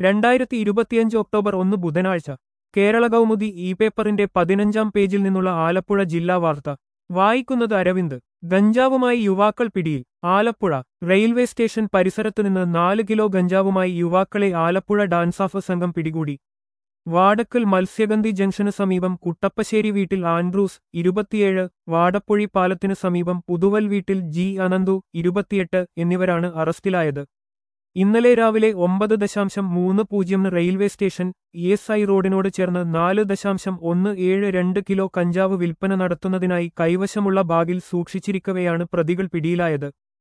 രണ്ടായിരത്തി ഇരുപത്തിയഞ്ച് ഒക്ടോബർ ഒന്ന് ബുധനാഴ്ച കേരള കൗമുദി ഇ പേപ്പറിന്റെ പതിനഞ്ചാം പേജിൽ നിന്നുള്ള ആലപ്പുഴ ജില്ലാ വാർത്ത വായിക്കുന്നത് അരവിന്ദ് ഗഞ്ചാവുമായി യുവാക്കൾ പിടിയിൽ ആലപ്പുഴ റെയിൽവേ സ്റ്റേഷൻ പരിസരത്തുനിന്ന് നാല് കിലോ ഗഞ്ചാവുമായി യുവാക്കളെ ആലപ്പുഴ ഡാൻസാഫ് സംഘം പിടികൂടി വാടക്കൽ മത്സ്യഗന്ധി ജംഗ്ഷന് സമീപം കുട്ടപ്പശ്ശേരി വീട്ടിൽ ആൻഡ്രൂസ് ഇരുപത്തിയേഴ് വാടപ്പൊഴി പാലത്തിനു സമീപം പുതുവൽ വീട്ടിൽ ജി അനന്തു ഇരുപത്തിയെട്ട് എന്നിവരാണ് അറസ്റ്റിലായത് ഇന്നലെ രാവിലെ ഒമ്പത് ദശാംശം മൂന്ന് പൂജ്യം railway station E S I റോഡിനോട് ചേർന്ന് നാല് ദശാംശം ഒന്ന് ഏഴ് രണ്ട് കിലോ കഞ്ചാവ് വിൽപ്പന നടത്തുന്നതിനായി കൈവശമുള്ള ബാഗിൽ സൂക്ഷിച്ചിരിക്കവെയാണ് പ്രതികൾ പിടിയിലായത്